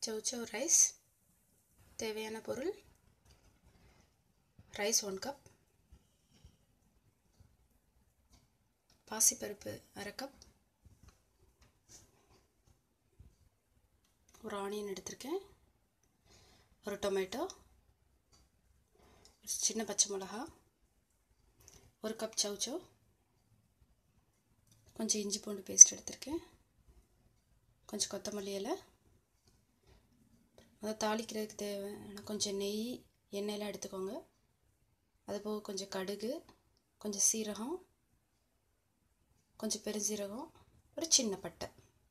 சௌசௌ rice தேவையான பொருள் rice one cup பாசிப்பருப்பு அரை கப் ஒரு ஆனியன் எடுத்திருக்கேன் ஒரு டொமேட்டோ ஒரு சின்ன பச்சை மிளகா ஒரு கப் சௌச்சோ கொஞ்சம் இஞ்சி பூண்டு பேஸ்ட் எடுத்திருக்கேன் கொஞ்சம் கொத்தமல்லி இலை அதை தாளிக்கிறதுக்கு தேவையான கொஞ்சம் நெய் எண்ணெயெல்லாம் எடுத்துக்கோங்க அது போக கொஞ்சம் கடுகு கொஞ்சம் சீரகம் கொஞ்சம் பெருஞ்சீரகம் ஒரு சின்ன பட்டை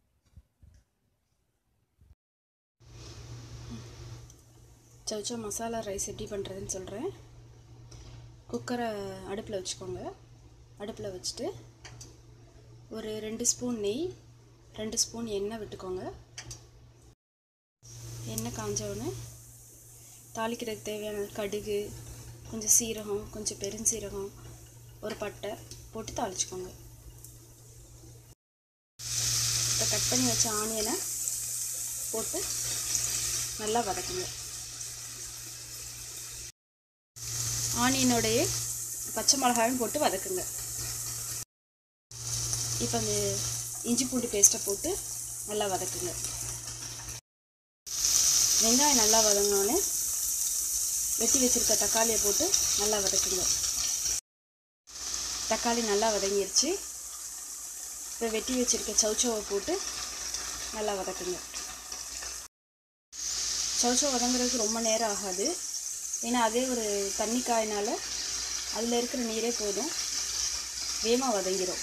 சவுச்சோ மசாலா ரைஸ் எப்படி பண்ணுறதுன்னு சொல்கிறேன் குக்கரை அடுப்பில் வச்சுக்கோங்க அடுப்பில் வச்சுட்டு ஒரு ரெண்டு ஸ்பூன் நெய் ரெண்டு ஸ்பூன் எண்ணெய் விட்டுக்கோங்க எண்ணெய் காஞ்சவுடனே தாளிக்கிறதுக்கு தேவையான கடுகு கொஞ்சம் சீரகம் கொஞ்சம் பெருஞ்சீரகம் ஒரு பட்டை போட்டு தாளிச்சுக்கோங்க இப்போ கட் பண்ணி வச்ச ஆனியனை போட்டு நல்லா வதக்குங்க ஆனியனோடைய பச்சை மிளகாயும் போட்டு வதக்குங்க இப்போ அந்த இஞ்சி பூண்டு பேஸ்ட்டை போட்டு நல்லா வதக்குங்க வெங்காயம் நல்லா வதங்கினோடனே வெட்டி வச்சுருக்க தக்காளியை போட்டு நல்லா வதக்குங்க தக்காளி நல்லா வதங்கிருச்சு இப்போ வெட்டி வச்சுருக்க சவுச்சோவை போட்டு நல்லா வதக்குங்க சவுச்சோ வதங்குறதுக்கு ரொம்ப நேரம் ஆகாது ஏன்னா அதே ஒரு தண்ணி காயினால் அதில் இருக்கிற நீரே போதும் வேகமாக வதங்கிடும்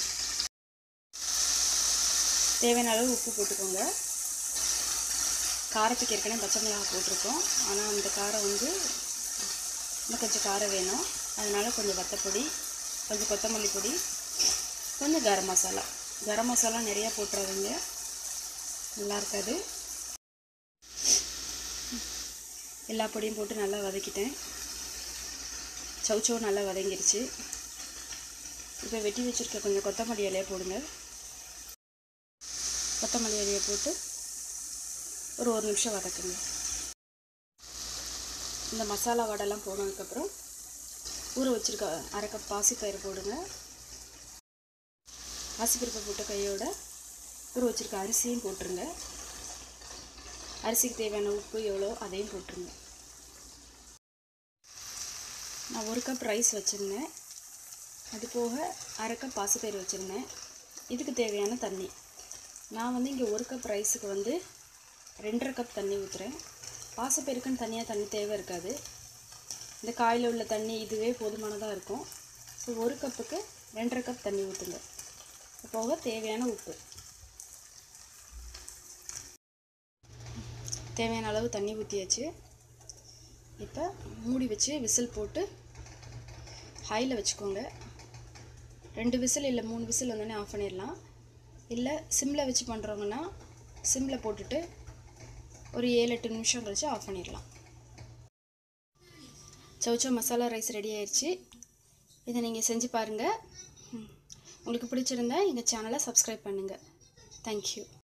தேவையான அளவு உப்பு போட்டுக்கோங்க காரத்துக்கு ஏற்கனவே பச்சை மிளகா போட்டிருக்கோம் ஆனால் அந்த காரம் வந்து இன்னும் கொஞ்சம் காரம் வேணும் அதனால் கொஞ்சம் வத்தப்பொடி கொஞ்சம் கொத்தமல்லி பொடி கொஞ்சம் கரம் மசாலா கரம் மசாலா நிறையா போட்டுறாதீங்க நல்லா இருக்காது எல்லா பொடியும் போட்டு நல்லா வதக்கிட்டேன் சவுச்சோ நல்லா வதங்கிருச்சு இப்போ வெட்டி வச்சுருக்க கொஞ்சம் கொத்தமல்லி இலையை போடுங்க கொத்தமல்லி இலையை போட்டு ஒரு ஒரு நிமிஷம் வதக்குங்க இந்த மசாலா வடைலாம் போனதுக்கப்புறம் ஊற வச்சுருக்க அரை கப் பாசிப்பயிறு போடுங்க பாசிப்பருப்பை போட்ட கையோட ஊற வச்சுருக்க அரிசியும் போட்டுருங்க அரிசிக்கு தேவையான உப்பு எவ்வளோ அதையும் போட்டுருங்க நான் ஒரு கப் ரைஸ் வச்சுருந்தேன் அது போக அரை கப் பாசிப்பயிறு வச்சுருந்தேன் இதுக்கு தேவையான தண்ணி நான் வந்து இங்கே ஒரு கப் ரைஸுக்கு வந்து ரெண்டரை கப் தண்ணி ஊற்றுறேன் பாசிப்பயிறுக்குன்னு தனியாக தண்ணி தேவை இருக்காது இந்த காயில் உள்ள தண்ணி இதுவே போதுமானதாக இருக்கும் ஸோ ஒரு கப்புக்கு ரெண்டரை கப் தண்ணி ஊற்றுங்க போக தேவையான உப்பு தேவையான அளவு தண்ணி ஊற்றியாச்சு இப்போ மூடி வச்சு விசில் போட்டு ஹையில் வச்சுக்கோங்க ரெண்டு விசில் இல்லை மூணு விசில் வந்தோடனே ஆஃப் பண்ணிடலாம் இல்லை சிம்மில் வச்சு பண்ணுறவங்கன்னா சிம்மில் போட்டுட்டு ஒரு ஏழு எட்டு நிமிஷம் கழிச்சு ஆஃப் பண்ணிடலாம் சவுச்சோ மசாலா ரைஸ் ரெடி ஆயிடுச்சு இதை நீங்கள் செஞ்சு பாருங்கள் உங்களுக்கு பிடிச்சிருந்தா எங்கள் சேனலை சப்ஸ்கிரைப் பண்ணுங்கள் தேங்க்யூ